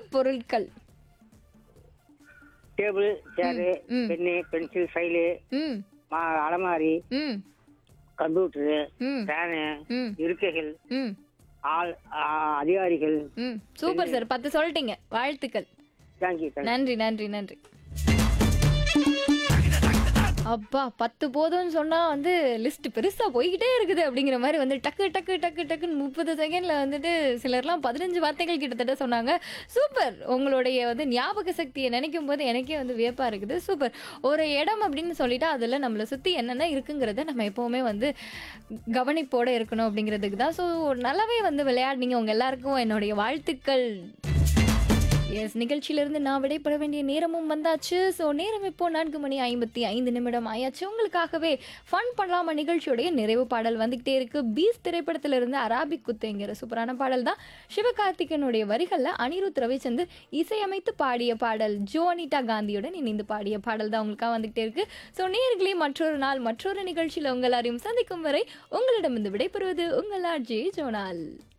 பொருட்கள் டேபிள் சேரு ம். Pen pencil file ம் அலமாரி ம் கம்ப்யூட்டரு ம் ஃபேனு ம் இருக்கைகள் ம் ஆள் ஆ, அதிகாரிகள் ம் சூப்பர் சார் பத்து சொல்லிட்டீங்க வாழ்த்துக்கள் தேங்க்யூ தேங்க்யூ நன்றி நன்றி நன்றி அப்பா பத்து போதும்னு சொன்னா வந்து லிஸ்ட் பெருசா போய்கிட்டே இருக்குது அப்படிங்கிற மாதிரி வந்து டக்கு டக்கு டக்கு டக்குன்னு முப்பது செகண்ட்ல வந்துட்டு சிலர்லாம் பதினஞ்சு வார்த்தைகள் கிட்டத்தட்ட சொன்னாங்க சூப்பர் உங்களுடைய வந்து ஞாபக சக்தியை நினைக்கும் போது எனக்கே வந்து வியப்பா இருக்குது சூப்பர் ஒரு இடம் அப்படின்னு சொல்லிட்டா அதுல நம்மளை சுத்தி என்னென்ன இருக்குங்கிறத நம்ம எப்பவுமே வந்து கவனிப்போட இருக்கணும் அப்படிங்கிறதுக்கு தான் ஸோ நல்லாவே வந்து விளையாடுனீங்க உங்க எல்லாருக்கும் என்னுடைய வாழ்த்துக்கள் எஸ் நிகழ்ச்சியிலிருந்து நான் விடைபெற வேண்டிய நேரமும் வந்தாச்சு ஸோ நேரம் இப்போ நான்கு மணி ஐம்பத்தி ஐந்து நிமிடம் ஆயாச்சு உங்களுக்காகவே ஃபன் பண்ணலாமா நிகழ்ச்சியுடைய நிறைவு பாடல் வந்துகிட்டே இருக்கு பீஸ் திரைப்படத்திலிருந்து அராபிக் குத்துங்கிற சூப்பரான பாடல் தான் சிவகார்த்திகனுடைய வரிகளில் அனிருத் ரவிச்சந்தர் இசையமைத்து பாடிய பாடல் ஜோனிதா காந்தியுடன் இணைந்து பாடிய பாடல் தான் உங்களுக்காக வந்துகிட்டே இருக்கு ஸோ நேர்களே மற்றொரு நாள் மற்றொரு நிகழ்ச்சியில் உங்கள் எல்லாரையும் சந்திக்கும் வரை உங்களிடமிருந்து விடைபெறுவது உங்கள் ஆர்ஜே ஜோனால்